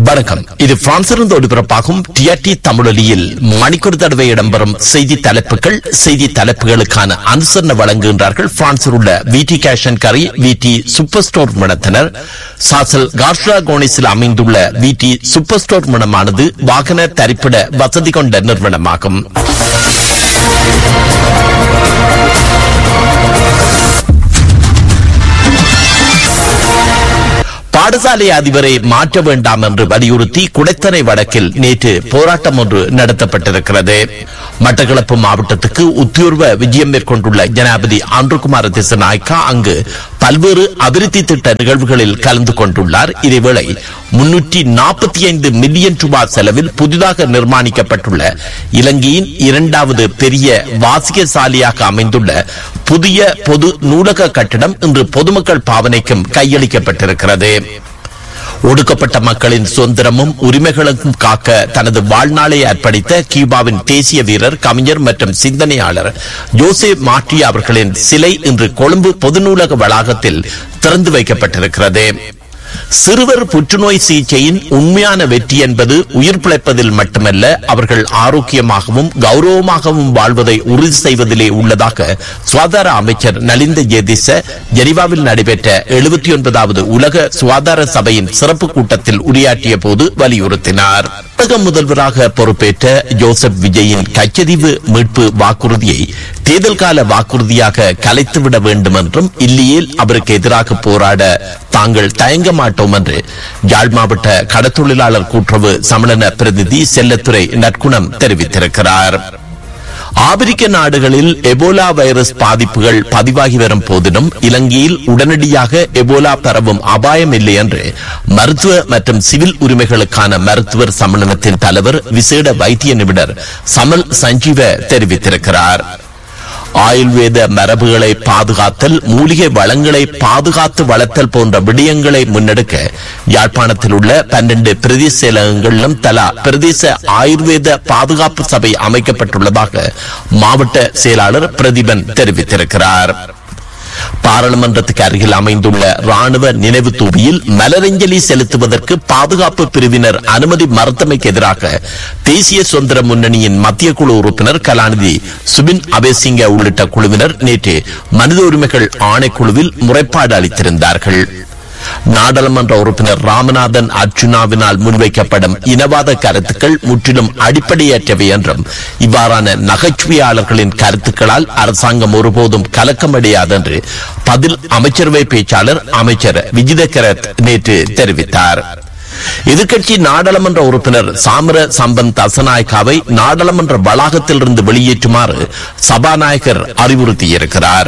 வணக்கம் இது பிரான்சிலிருந்து ஒளிபரப்பாகும் டிஆர்டி தமிழொலியில் மணிக்கொரு தடவை இடம்பெறும் செய்தி தலைப்புகள் செய்தி தலைப்புகளுக்கான அனுசரணை வழங்குகின்றார்கள் பிரான்சில் உள்ள விடி கேஷன் கரி விடி சூப்பர் ஸ்டோர் மனத்தினர் சாசல் கார்ஷா கோனிஸில் அமைந்துள்ள விடி சூப்பர் ஸ்டோர் மனமானது வாகன தரிப்பிட வசதி கொண்ட நிறுவனமாகும் பாடசாலை அதிபரை மாற்ற வேண்டாம் என்று வலியுறுத்தி குடைத்தனை வடக்கில் நேற்று போராட்டம் ஒன்று நடத்தப்பட்டிருக்கிறது மட்டக்களப்பு மாவட்டத்துக்கு உத்தியோர்வ விஜயம் மேற்கொண்டுள்ள ஜனாபதி ஆண்டுகுமார திசநாயக்கா அங்கு பல்வேறு அபிவிருத்தி திட்ட நிகழ்வுகளில் கலந்து கொண்டுள்ளார் இதேவேளை முன்னூற்றி நாற்பத்தி ஐந்து மில்லியன் ரூபாய் செலவில் புதிதாக நிர்மாணிக்கப்பட்டுள்ள இலங்கையின் இரண்டாவது பெரிய வாசிய சாலையாக அமைந்துள்ள புதிய பொது நூலக கட்டிடம் இன்று பொதுமக்கள் பாவனைக்கும் கையளிக்கப்பட்டிருக்கிறது ஒடுக்கப்பட்ட மக்களின் சுதந்திரமும் உரிமைகளும் காக்க தனது வாழ்நாளை அர்ப்பணித்த கியூபாவின் தேசிய வீரர் கவிஞர் மற்றும் சிந்தனையாளர் ஜோசே மார்டியா அவர்களின் சிலை இன்று கொழும்பு பொது நூலக வளாகத்தில் திறந்து வைக்கப்பட்டிருக்கிறது சிறுவர் புற்றுநோய் சிகிச்சையின் உண்மையான வெற்றி என்பது உயிர் பிழைப்பதில் மட்டுமல்ல அவர்கள் ஆரோக்கியமாகவும் கௌரவமாகவும் வாழ்வதை உறுதி செய்வதிலே உள்ளதாக சுகாதார அமைச்சர் நலிந்த ஜேதிச ஜெனிவாவில் நடைபெற்ற எழுபத்தி ஒன்பதாவது உலக சுகாதார சபையின் சிறப்பு கூட்டத்தில் உரையாற்றிய போது வலியுறுத்தினார் தமிழக முதல்வராக பொறுப்பேற்ற ஜோசப் விஜயின் கச்சதீவு மீட்பு வாக்குறுதியை தேர்தல் கால வாக்குறுதியாக கலைத்துவிட வேண்டும் என்றும் இல்லையேல் அவருக்கு எதிராக போராட தாங்கள் தயங்க மாட்டோம் என்று யாழ் மாவட்ட கடத்தொழிலாளர் கூட்டுறவு சம்மேளன பிரதிநிதி செல்லத்துறை நற்குணம் தெரிவித்திருக்கிறார் ஆப்பிரிக்க நாடுகளில் எபோலா வைரஸ் பாதிப்புகள் பதிவாகி வரும் போதிலும் இலங்கையில் உடனடியாக எபோலா பரவும் அபாயம் இல்லை என்று மருத்துவ மற்றும் சிவில் உரிமைகளுக்கான மருத்துவர் சம்மேளனத்தின் தலைவர் விசேட வைத்திய நிபுணர் சமல் சஞ்சீவ தெரிவித்திருக்கிறார் ஆயுர்வேத மரபுகளை பாதுகாத்தல் மூலிகை வளங்களை பாதுகாத்து வளர்த்தல் போன்ற விடயங்களை முன்னெடுக்க யாழ்ப்பாணத்தில் உள்ள பன்னெண்டு பிரதேச செயலகங்களிலும் தலா பிரதேச ஆயுர்வேத பாதுகாப்பு சபை அமைக்கப்பட்டுள்ளதாக மாவட்ட செயலாளர் பிரதிபன் தெரிவித்திருக்கிறார் பாராளுமன்றத்துக்கு அருகில் அமைந்துள்ள ராணுவ நினைவு தூபியில் மலரஞ்சலி செலுத்துவதற்கு பாதுகாப்பு பிரிவினர் அனுமதி மறுத்தமைக்கு எதிராக தேசிய சுதந்திர முன்னணியின் மத்திய குழு உறுப்பினர் கலாநிதி சுபின் அபேசிங்க உள்ளிட்ட குழுவினர் நேற்று மனித உரிமைகள் ஆணைக்குழுவில் முறைப்பாடு அளித்திருந்தார்கள் நாடாளுமன்ற உறுப்பினர் ராமநாதன் அர்ஜுனாவினால் முன்வைக்கப்படும் இனவாத கருத்துக்கள் முற்றிலும் அடிப்படையற்றவை என்றும் இவ்வாறான நகைச்சுவையாளர்களின் கருத்துக்களால் அரசாங்கம் ஒருபோதும் கலக்கமடையாது என்று பதில் அமைச்சரவை பேச்சாளர் அமைச்சர் விஜிதகரத் நேற்று தெரிவித்தார் எதிர்க்கட்சி நாடாளுமன்ற உறுப்பினர் சாமர சம்பந்த் அசநாயக்காவை நாடாளுமன்ற வளாகத்திலிருந்து வெளியேற்றுமாறு சபாநாயகர் அறிவுறுத்தியிருக்கிறார்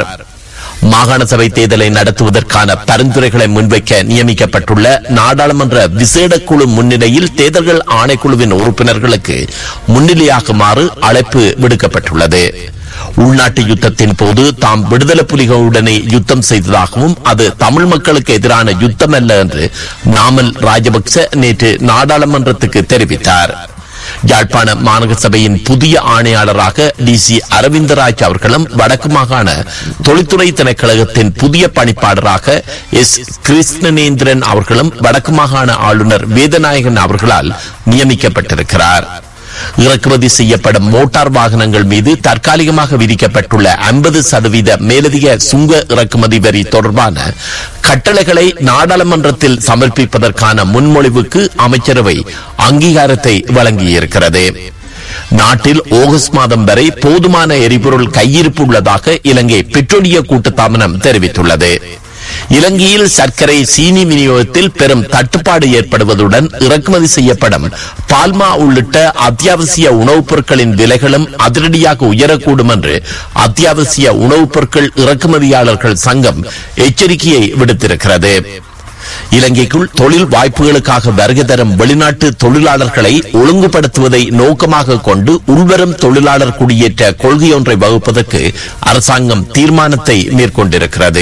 மாகாண சபை தேர்தலை நடத்துவதற்கான பரிந்துரைகளை முன்வைக்க நியமிக்கப்பட்டுள்ள நாடாளுமன்ற விசேட குழு முன்னிலையில் தேர்தல்கள் ஆணைக்குழுவின் உறுப்பினர்களுக்கு முன்னிலையாகுமாறு அழைப்பு விடுக்கப்பட்டுள்ளது உள்நாட்டு யுத்தத்தின் போது தாம் விடுதலை புலிகளுடனே யுத்தம் செய்ததாகவும் அது தமிழ் மக்களுக்கு எதிரான யுத்தம் அல்ல என்று நாமல் ராஜபக்ச நேற்று நாடாளுமன்றத்துக்கு தெரிவித்தார் யாழ்ப்பாண மாநகர சபையின் புதிய ஆணையாளராக டி சி அரவிந்தராஜ் அவர்களும் வடக்கு மாகாண தொழில்துறை திணைக்களகத்தின் புதிய பணிப்பாளராக எஸ் கிருஷ்ணநேந்திரன் அவர்களும் வடக்கு மாகாண ஆளுநர் வேதநாயகன் அவர்களால் நியமிக்கப்பட்டிருக்கிறார் இறக்குமதி செய்யப்படும் மோட்டார் வாகனங்கள் மீது தற்காலிகமாக விதிக்கப்பட்டுள்ள ஐம்பது சதவீத மேலதிக சுங்க இறக்குமதி வரி தொடர்பான கட்டளைகளை நாடாளுமன்றத்தில் சமர்ப்பிப்பதற்கான முன்மொழிவுக்கு அமைச்சரவை அங்கீகாரத்தை வழங்கியிருக்கிறது நாட்டில் ஆகஸ்ட் மாதம் வரை போதுமான எரிபொருள் கையிருப்பு உள்ளதாக இலங்கை பெட்ரோலிய கூட்டுத்தாபனம் தெரிவித்துள்ளது இலங்கையில் சர்க்கரை சீனி விநியோகத்தில் பெரும் தட்டுப்பாடு ஏற்படுவதுடன் இறக்குமதி செய்யப்படும் பால்மா உள்ளிட்ட அத்தியாவசிய உணவுப் பொருட்களின் விலைகளும் அதிரடியாக உயரக்கூடும் என்று அத்தியாவசிய உணவுப் பொருட்கள் இறக்குமதியாளர்கள் சங்கம் எச்சரிக்கையை விடுத்திருக்கிறது இலங்கைக்குள் தொழில் வாய்ப்புகளுக்காக வருகை தரும் வெளிநாட்டு தொழிலாளர்களை ஒழுங்குபடுத்துவதை நோக்கமாக கொண்டு உள்வரும் தொழிலாளர் குடியேற்ற கொள்கையொன்றை வகுப்பதற்கு அரசாங்கம் தீர்மானத்தை மேற்கொண்டிருக்கிறது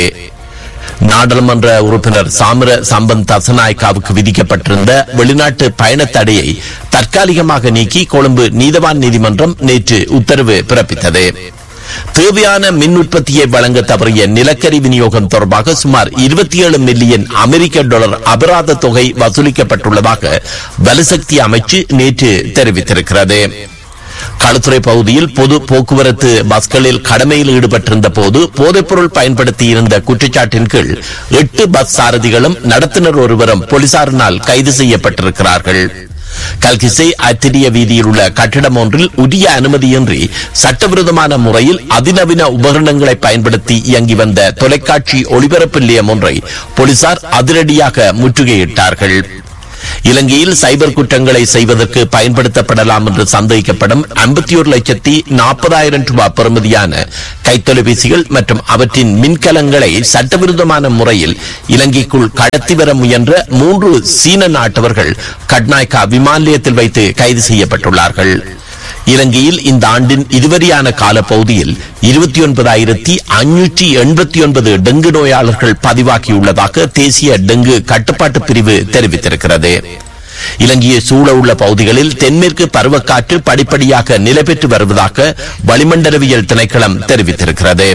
நாடாளுமன்ற உறுப்பினர் சாமர சம்பந்த் தசநாயக்காவுக்கு விதிக்கப்பட்டிருந்த வெளிநாட்டு பயண தடையை தற்காலிகமாக நீக்கி கொழும்பு நீதவான் நீதிமன்றம் நேற்று உத்தரவு பிறப்பித்தது தேவையான மின் உற்பத்தியை வழங்க தவறிய நிலக்கரி விநியோகம் தொடர்பாக சுமார் இருபத்தி ஏழு மில்லியன் அமெரிக்க டாலர் அபராத தொகை வசூலிக்கப்பட்டுள்ளதாக வலுசக்தி அமைச்சு நேற்று தெரிவித்திருக்கிறது களுத்துறை பகுதியில் பொது போக்குவரத்து பஸ்களில் கடமையில் ஈடுபட்டிருந்த போது போதைப்பொருள் பயன்படுத்தி இருந்த குற்றச்சாட்டின் கீழ் எட்டு பஸ் சாரதிகளும் நடத்துனர் ஒருவரும் போலீசாரினால் கைது செய்யப்பட்டிருக்கிறார்கள் கல்கிசை அத்திரிய வீதியில் உள்ள கட்டிடம் ஒன்றில் உரிய அனுமதியின்றி சட்டவிரோதமான முறையில் அதிநவீன உபகரணங்களை பயன்படுத்தி இயங்கி வந்த தொலைக்காட்சி ஒளிபரப்பு நிலையம் ஒன்றை போலீசார் அதிரடியாக முற்றுகையிட்டார்கள் இலங்கையில் சைபர் குற்றங்களை செய்வதற்கு பயன்படுத்தப்படலாம் என்று சந்தேகிக்கப்படும் ஐம்பத்தி ஒரு லட்சத்தி நாற்பதாயிரம் ரூபாய் பெறுமதியான கைத்தொலைபேசிகள் மற்றும் அவற்றின் மின்கலங்களை சட்டவிரோதமான முறையில் இலங்கைக்குள் கடத்தி வர முயன்ற மூன்று சீன நாட்டவர்கள் கட்நாய்கா விமான நிலையத்தில் வைத்து கைது செய்யப்பட்டுள்ளார்கள் இலங்கையில் இந்த ஆண்டின் இதுவரையான காலப்பகுதியில் இருபத்தி ஒன்பதாயிரத்தி அஞ்சூற்றி எண்பத்தி ஒன்பது டெங்கு நோயாளர்கள் பதிவாகியுள்ளதாக தேசிய டெங்கு கட்டுப்பாட்டு பிரிவு தெரிவித்திருக்கிறது இலங்கையை சூழ உள்ள பகுதிகளில் தென்மேற்கு பருவக்காற்று படிப்படியாக நிலை பெற்று வருவதாக வளிமண்டலவியல் திணைக்களம் தெரிவித்திருக்கிறது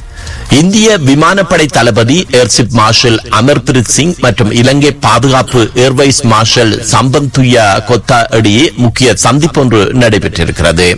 இந்திய விமானப்படை தளபதி ஏர்சிப் மார்ஷல் அமர்பிரீத் சிங் மற்றும் இலங்கை பாதுகாப்பு ஏர்வைஸ் மார்ஷல் சம்பந்த் துய்யா கொத்தா இடையே முக்கிய சந்திப்பொன்று நடைபெற்றிருக்கிறது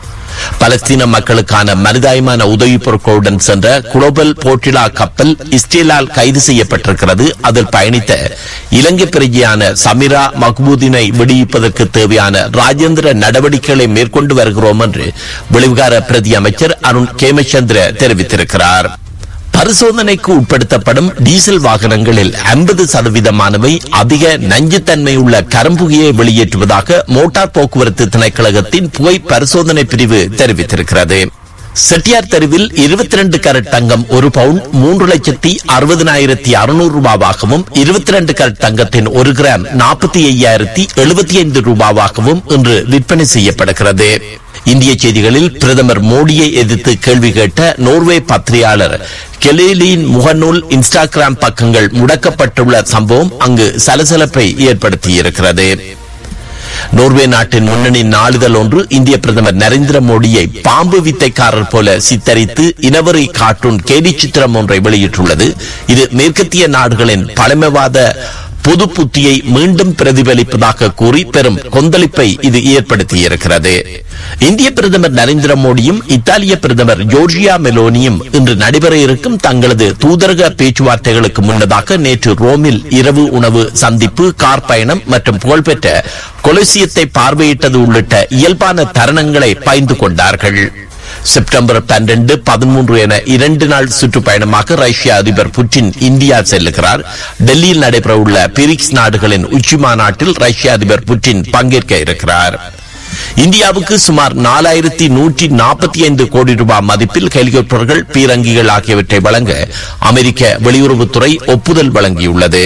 பலஸ்தீன மக்களுக்கான மனிதாயமான உதவிப் பொருட்களுடன் சென்ற குளோபல் போட்டிலா கப்பல் இஸ்ரேலால் கைது செய்யப்பட்டிருக்கிறது அதில் பயணித்த இலங்கை பிரஜையான சமிரா மக்பூதினை விடுவிப்பதற்கு தேவையான ராஜேந்திர நடவடிக்கைகளை மேற்கொண்டு வருகிறோம் என்று வெளிவிகார பிரதி அமைச்சர் அருண் கேமச்சந்திர தெரிவித்திருக்கிறார் பரிசோதனைக்கு உட்படுத்தப்படும் டீசல் வாகனங்களில் ஐம்பது சதவீதமானவை அதிக நஞ்சுத்தன்மை உள்ள கரும்புகையை வெளியேற்றுவதாக மோட்டார் போக்குவரத்து திணைக்களகத்தின் புகை பரிசோதனை பிரிவு தெரிவித்திருக்கிறது செட்டியார் தெருவில் இருபத்தி ரெண்டு கரட் தங்கம் ஒரு பவுன் மூன்று லட்சத்தி அறுபதனாயிரத்தி அறுநூறு ரூபாவாகவும் இருபத்தி ரெண்டு கரட் தங்கத்தின் ஒரு கிராம் நாற்பத்தி ஐயாயிரத்தி எழுபத்தி ஐந்து ரூபாவாகவும் இன்று விற்பனை செய்யப்படுகிறது இந்திய செய்திகளில் பிரதமர் மோடியை எதிர்த்து கேள்வி கேட்ட நோர்வே பத்திரிகையாளர் கெலேலியின் முகநூல் இன்ஸ்டாகிராம் பக்கங்கள் முடக்கப்பட்டுள்ள சம்பவம் அங்கு சலசலப்பை ஏற்படுத்தியிருக்கிறது நோர்வே நாட்டின் முன்னணி நாளிதழ் ஒன்று இந்திய பிரதமர் நரேந்திர மோடியை பாம்பு வித்தைக்காரர் போல சித்தரித்து இனவரி கார்ட்டூன் கேலி சித்திரம் ஒன்றை வெளியிட்டுள்ளது இது மேற்கத்திய நாடுகளின் பழமைவாத பொது புத்தியை மீண்டும் பிரதிபலிப்பதாக கூறி பெரும் கொந்தளிப்பை இது ஏற்படுத்தியிருக்கிறது இந்திய பிரதமர் நரேந்திர மோடியும் இத்தாலிய பிரதமர் ஜோர்ஜியா மெலோனியும் இன்று நடைபெற இருக்கும் தங்களது தூதரக பேச்சுவார்த்தைகளுக்கு முன்னதாக நேற்று ரோமில் இரவு உணவு சந்திப்பு கார் பயணம் மற்றும் புகழ்பெற்ற கொலசியத்தை பார்வையிட்டது உள்ளிட்ட இயல்பான தருணங்களை பகிர்ந்து கொண்டார்கள் செப்டம்பர் பன்னிரண்டு பதிமூன்று என இரண்டு நாள் சுற்றுப்பயணமாக ரஷ்ய அதிபர் புட்டின் இந்தியா செல்லுகிறார் டெல்லியில் நடைபெறவுள்ள பிரிக்ஸ் நாடுகளின் உச்சி மாநாட்டில் ரஷ்ய அதிபர் புட்டின் பங்கேற்க இருக்கிறார் இந்தியாவுக்கு சுமார் நாலாயிரத்தி நூற்றி நாற்பத்தி ஐந்து கோடி ரூபாய் மதிப்பில் ஹெலிகாப்டர்கள் பீரங்கிகள் ஆகியவற்றை வழங்க அமெரிக்க வெளியுறவுத்துறை ஒப்புதல் வழங்கியுள்ளது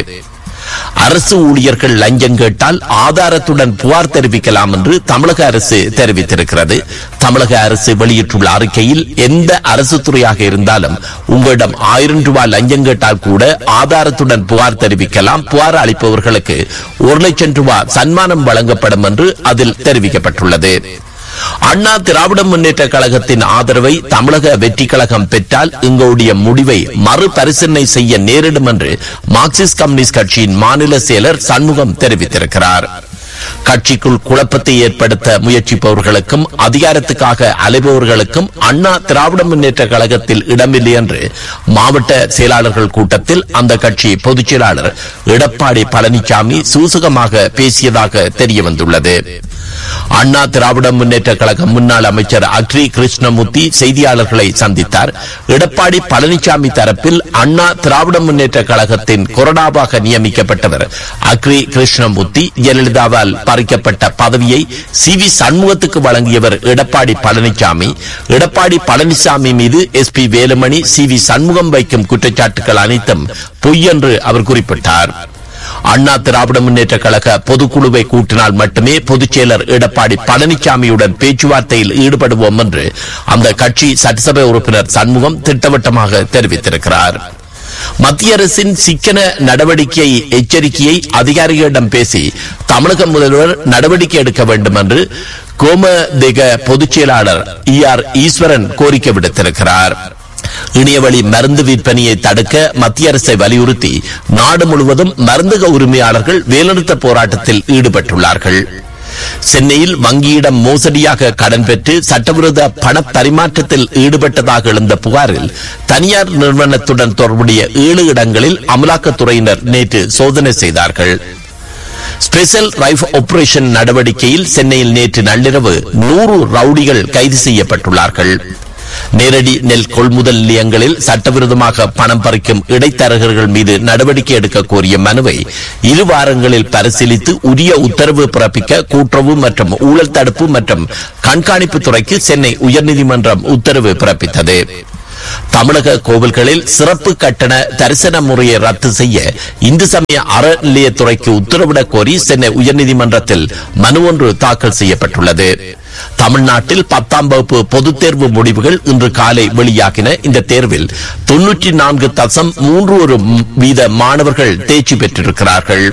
அரசு ஊழியர்கள் லஞ்சம் கேட்டால் ஆதாரத்துடன் புகார் தெரிவிக்கலாம் என்று தமிழக அரசு தெரிவித்திருக்கிறது தமிழக அரசு வெளியிட்டுள்ள அறிக்கையில் எந்த அரசு துறையாக இருந்தாலும் உங்களிடம் ஆயிரம் ரூபாய் லஞ்சம் கேட்டால் கூட ஆதாரத்துடன் புகார் தெரிவிக்கலாம் புகார் அளிப்பவர்களுக்கு ஒரு லட்சம் ரூபாய் சன்மானம் வழங்கப்படும் என்று அதில் தெரிவிக்கப்பட்டுள்ளது அண்ணா திராவிட முன்னேற்ற கழகத்தின் ஆதரவை தமிழக வெற்றி கழகம் பெற்றால் எங்களுடைய முடிவை மறுபரிசீலனை செய்ய நேரிடும் என்று மார்க்சிஸ்ட் கம்யூனிஸ்ட் கட்சியின் மாநில செயலர் சண்முகம் தெரிவித்திருக்கிறார் கட்சிக்குள் குழப்பத்தை ஏற்படுத்த முயற்சிப்பவர்களுக்கும் அதிகாரத்துக்காக அலைபவர்களுக்கும் அண்ணா திராவிட முன்னேற்ற கழகத்தில் இடமில்லை என்று மாவட்ட செயலாளர்கள் கூட்டத்தில் அந்த கட்சி பொதுச் செயலாளர் எடப்பாடி பழனிசாமி சூசகமாக பேசியதாக தெரிய வந்துள்ளது அண்ணா திராவிட முன்னேற்ற கழக முன்னாள் அமைச்சர் அக்ரி கிருஷ்ணமூர்த்தி செய்தியாளர்களை சந்தித்தார் எடப்பாடி பழனிசாமி தரப்பில் அண்ணா திராவிட முன்னேற்ற கழகத்தின் கொறடாவாக நியமிக்கப்பட்டவர் அக்ரி கிருஷ்ணமூர்த்தி ஜெயலலிதாவால் பறிக்கப்பட்ட பதவியை சி வி சண்முகத்துக்கு வழங்கியவர் எடப்பாடி பழனிசாமி எடப்பாடி பழனிசாமி மீது S P Velumani C V Shanmugam வைக்கும் குற்றச்சாட்டுகள் அனைத்தும் பொய் என்று அவர் குறிப்பிட்டார் அண்ணா திராவிட முன்னேற்ற கழக பொதுக்குழுவை கூட்டினால் மட்டுமே பொதுச் செயலர் எடப்பாடி பழனிசாமியுடன் பேச்சுவார்த்தையில் ஈடுபடுவோம் என்று அந்த கட்சி சட்டசபை உறுப்பினர் சண்முகம் திட்டவட்டமாக தெரிவித்திருக்கிறார் மத்திய அரசின் சிக்கன நடவடிக்கை எச்சரிக்கையை அதிகாரிகளிடம் பேசி தமிழக முதல்வர் நடவடிக்கை எடுக்க வேண்டும் என்று கோமதேக பொதுச் செயலாளர் இ ஆர் ஈஸ்வரன் கோரிக்கை விடுத்திருக்கிறார் இணையவழி மருந்து விற்பனையை தடுக்க மத்திய அரசை வலியுறுத்தி நாடு முழுவதும் மருந்தக உரிமையாளர்கள் வேலைநிறுத்த போராட்டத்தில் ஈடுபட்டுள்ளார்கள் சென்னையில் வங்கியிடம் மோசடியாக கடன் பெற்று சட்டவிரோத பண பரிமாற்றத்தில் ஈடுபட்டதாக எழுந்த புகாரில் தனியார் நிறுவனத்துடன் தொடர்புடைய ஏழு இடங்களில் அமலாக்கத்துறையினர் நேற்று சோதனை செய்தார்கள் ஸ்பெஷல் ரைஃப் ஆபரேஷன் நடவடிக்கையில் சென்னையில் நேற்று நள்ளிரவு நூறு ரவுடிகள் கைது செய்யப்பட்டுள்ளார்கள் நேரடி நெல் கொள்முதல் நிலையங்களில் சட்டவிரோதமாக பணம் பறிக்கும் இடைத்தரகர்கள் மீது நடவடிக்கை எடுக்க கோரிய மனுவை இரு வாரங்களில் பரிசீலித்து உரிய உத்தரவு பிறப்பிக்க கூட்டுறவு மற்றும் ஊழல் தடுப்பு மற்றும் கண்காணிப்பு துறைக்கு சென்னை உயர்நீதிமன்றம் உத்தரவு பிறப்பித்தது தமிழக கோவில்களில் சிறப்பு கட்டண தரிசன முறையை ரத்து செய்ய இந்து சமய அறநிலையத்துறைக்கு உத்தரவிடக் கோரி சென்னை உயர்நீதிமன்றத்தில் மனு ஒன்று தாக்கல் செய்யப்பட்டுள்ளது தமிழ்நாட்டில் பத்தாம் வகுப்பு பொதுத் தேர்வு முடிவுகள் இன்று காலை வெளியாகின இந்த தேர்வில் தொன்னூற்றி நான்கு தசம் மூன்று ஒரு வீத மாணவர்கள் தேர்ச்சி பெற்றிருக்கிறார்கள்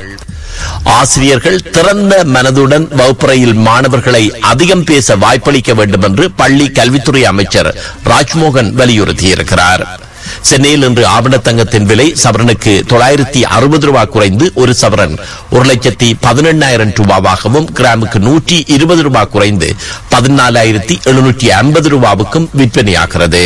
ஆசிரியர்கள் திறந்த மனதுடன் வகுப்பறையில் மாணவர்களை அதிகம் பேச வாய்ப்பளிக்க வேண்டும் என்று பள்ளி கல்வித்துறை அமைச்சர் ராஜ்மோகன் வலியுறுத்தியிருக்கிறார் சென்னையில் இன்று ஆவணத்தங்கத்தின் விலை சவரனுக்கு தொள்ளாயிரத்தி அறுபது ரூபாய் குறைந்து ஒரு சவரன் ஒரு லட்சத்தி பதினெண்ணாயிரம் ரூபாவாகவும் கிராமுக்கு நூற்றி இருபது ரூபாய் குறைந்து பதினாலாயிரத்தி எழுநூற்றி ஐம்பது ரூபாவுக்கும் விற்பனையாகிறது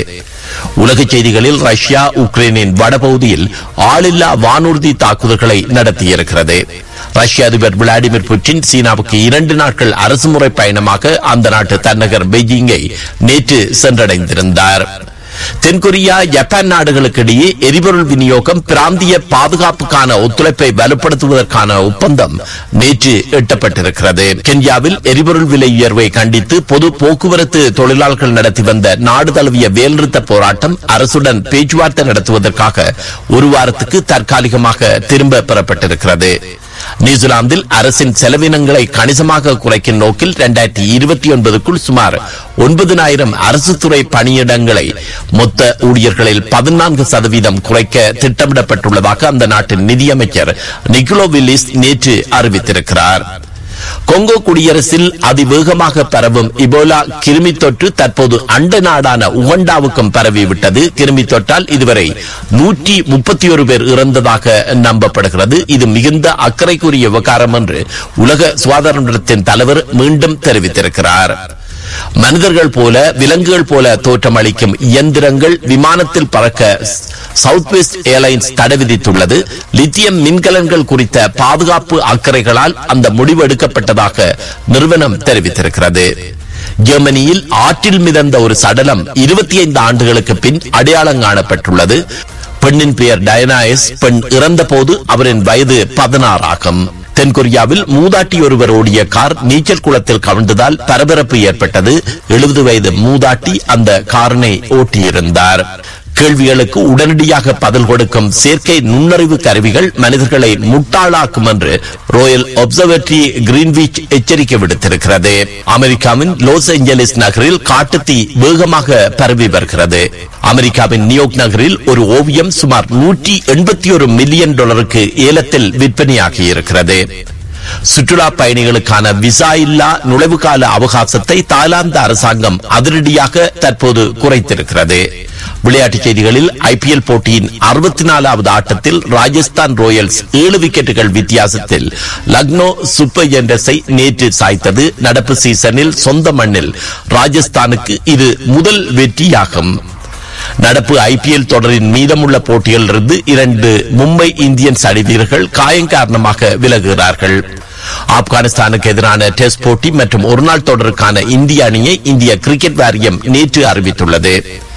உலக செய்திகளில் ரஷ்யா உக்ரைனின் வடபகுதியில் ஆளில்லா வானூர்தி தாக்குதல்களை நடத்தியிருக்கிறது ரஷ்ய அதிபர் விளாடிமிர் புட்டின் சீனாவுக்கு இரண்டு நாட்கள் அரசுமுறை பயணமாக அந்த நாட்டு தலைநகர் பெய்ஜிங்கை நேற்று சென்றடைந்திருந்தார் தென்கொரியா ஜப்பான் நாடுகளுக்கு இடையே எரிபொருள் விநியோகம் பிராந்திய பாதுகாப்புக்கான ஒத்துழைப்பை வலுப்படுத்துவதற்கான ஒப்பந்தம் நேற்று எட்டப்பட்டிருக்கிறது கென்யாவில் எரிபொருள் விலை உயர்வை கண்டித்து பொது போக்குவரத்து தொழிலாளர்கள் நடத்தி வந்த நாடு தழுவிய வேல்நிறுத்த போராட்டம் அரசுடன் பேச்சுவார்த்தை நடத்துவதற்காக ஒரு வாரத்துக்கு தற்காலிகமாக திரும்ப பெறப்பட்டிருக்கிறது நியூசிலாந்தில் அரசின் செலவினங்களை கணிசமாக குறைக்கும் நோக்கில் இரண்டாயிரத்தி இருபத்தி ஒன்பதுக்குள் சுமார் ஒன்பதினாயிரம் அரசு துறை பணியிடங்களை மொத்த ஊழியர்களில் பதினான்கு சதவீதம் குறைக்க திட்டமிடப்பட்டுள்ளதாக அந்த நாட்டின் நிதியமைச்சர் நிக்கோலோ வில்லிஸ் நேற்று அறிவித்திருக்கிறார் கொங்கோ குடியரசில் அதிவேகமாக பரவும் இபோலா கிருமி தொற்று தற்போது அண்ட நாடான உகண்டாவுக்கும் பரவிவிட்டது கிருமி தொற்றால் இதுவரை நூற்றி முப்பத்தி ஒரு பேர் இறந்ததாக நம்பப்படுகிறது இது மிகுந்த அக்கறைக்குரிய விவகாரம் என்று உலக சுகாதார நிறுவனத்தின் தலைவர் மீண்டும் தெரிவித்திருக்கிறார் மனிதர்கள் போல விலங்குகள் போல தோற்றமளிக்கும் இயந்திரங்கள் விமானத்தில் பறக்க சவுத் வெஸ்ட் ஏர்லைன்ஸ் தடை விதித்துள்ளது லித்தியம் மின்கலன்கள் குறித்த பாதுகாப்பு அக்கறைகளால் அந்த முடிவு எடுக்கப்பட்டதாக நிறுவனம் தெரிவித்திருக்கிறது ஜெர்மனியில் ஆற்றில் மிதந்த ஒரு சடலம் இருபத்தி ஐந்து ஆண்டுகளுக்கு பின் அடையாளம் காணப்பட்டுள்ளது பெண்ணின் பெயர் டயனாயஸ் பெண் இறந்தபோது அவரின் வயது பதினாறு ஆகும் தென்கொரியாவில் மூதாட்டி ஒருவர் ஓடிய கார் நீச்சல் குளத்தில் கவிழ்ந்ததால் பரபரப்பு ஏற்பட்டது எழுபது வயது மூதாட்டி அந்த காரனை ஓட்டியிருந்தார் கேள்விகளுக்கு உடனடியாக பதில் கொடுக்கும் செயற்கை நுண்ணறிவு கருவிகள் மனிதர்களை முட்டாளாக்கும் என்று ராயல் ஒப்சர்வேட்டரி கிரீன்விச் எச்சரிக்கை விடுத்திருக்கிறது அமெரிக்காவின் லாஸ் ஏஞ்சலிஸ் நகரில் காட்டுத்தீ வேகமாக பரவி வருகிறது அமெரிக்காவின் நியூயார்க் நகரில் ஒரு ஓவியம் சுமார் நூற்றி எண்பத்தி ஒரு மில்லியன் டாலருக்கு ஏலத்தில் விற்பனையாகி இருக்கிறது சுற்றுலா பயணிகளுக்கான விசா இல்லா நுழைவுகால அவகாசத்தை தாய்லாந்து அரசாங்கம் அதிரடியாக தற்போது குறைத்திருக்கிறது விளையாட்டுச் செய்திகளில் ஐபிஎல் போட்டியின் அறுபத்தி நாலாவது ஆட்டத்தில் ராஜஸ்தான் ராயல்ஸ் ஏழு விக்கெட்டுகள் வித்தியாசத்தில் லக்னோ சூப்பர் ஜெயண்டர்ஸை நேற்று சாய்த்தது நடப்பு சீசனில் சொந்த மண்ணில் ராஜஸ்தானுக்கு இது முதல் வெற்றியாகும் நடப்பு ஐபிஎல் தொடரின் மீதமுள்ள போட்டிகளிலிருந்து இரண்டு மும்பை இந்தியன்ஸ் அணி வீரர்கள் காயம் காரணமாக விலகுகிறார்கள் ஆப்கானிஸ்தானுக்கு எதிரான டெஸ்ட் போட்டி மற்றும் ஒருநாள் தொடருக்கான இந்திய அணியை இந்திய கிரிக்கெட் வாரியம் நேற்று அறிவித்துள்ளது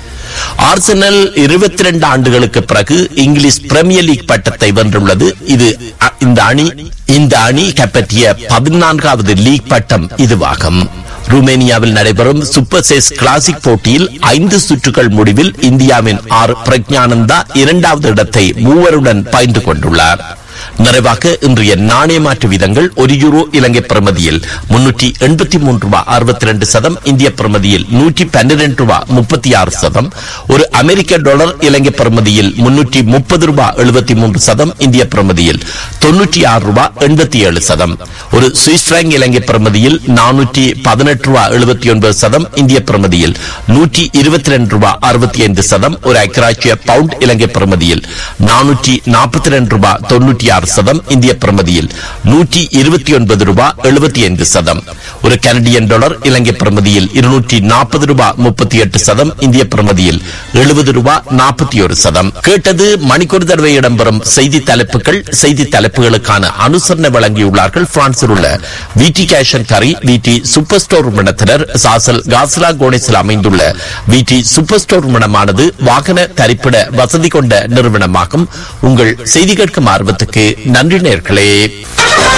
ஆர்சனல் இருபத்தி ரெண்டு ஆண்டுகளுக்கு பிறகு இங்கிலீஷ் பிரீமியர் லீக் பட்டத்தை வென்றுள்ளது இது அ- இந்த அணி இந்த அணி கைப்பற்றிய பதினான்காவது லீக் பட்டம் இதுவாகும் ருமேனியாவில் நடைபெறும் சூப்பர் சேஸ் கிளாசிக் போட்டியில் ஐந்து சுற்றுகள் முடிவில் இந்தியாவின் ஆர் பிரக்ஞானந்தா இரண்டாவது இடத்தை மூவருடன் பயின்று கொண்டுள்ளார் நிறைவாக இன்றைய நாணய மாற்று வீதங்கள் ஒரு யூரோ இலங்கை பிரமதியில் முன்னூற்றி எண்பத்தி மூன்று ரூபாய் அறுபத்தி ரெண்டு சதம் இந்திய பிரமதியில் நூற்றி பன்னிரண்டு ரூபாய் முப்பத்தி ஆறு சதம் ஒரு அமெரிக்க டாலர் இலங்கை பிரமதியில் முன்னூற்றி முப்பது ரூபாய் எழுபத்தி மூன்று சதம் இந்திய பிரமதியில் தொன்னூற்றி ஆறு ரூபாய் எண்பத்தி ஏழு சதம் ஒரு சுவிஸ் பிராங்க் இலங்கை பிரமதியில் நானூற்றி பதினெட்டு ரூபாய் எழுபத்தி ஒன்பது சதம் இந்திய பிரமதியில் நூற்றி இருபத்தி ரெண்டு ரூபாய் அறுபத்தி ஐந்து சதம் ஒரு ஐக்கராட்சிய பவுண்ட் இலங்கை பிரமதியில் நானூற்றி நாற்பத்தி ரெண்டு ரூபாய் தொன்னூற்றி ஆறு சதம் இந்திய பிரமதியில் நூற்றி இருபத்தி ஒன்பது ரூபாய் எழுபத்தி ஐந்து சதம் ஒரு கனடியன் டாலர் இலங்கை பிரமதியில் இருநூற்றி நாற்பது ரூபாய் முப்பத்தி எட்டு சதம் இந்திய பிரமதியில் எழுபது ரூபாய் நாற்பத்தி ஒரு சதம் கேட்டது மணிக்கொரு தடவை இடம்பெறும் செய்தி தலைப்புகள் செய்தி தலைப்புகளுக்கான அனுசரணை வழங்கியுள்ளார்கள் பிரான்சில் உள்ள விடி கேஷன் கரி விடி சூப்பர் ஸ்டோர் நிறுவனத்தினர் சாசல் காஸ்லா கோணேசில் அமைந்துள்ள விடி சூப்பர் ஸ்டோர் நிறுவனமானது வாகன தரிப்பிட வசதி கொண்ட நிறுவனமாகும் உங்கள் செய்தி கேட்கும் ஆர்வத்துக்கு நன்றி நேர்களே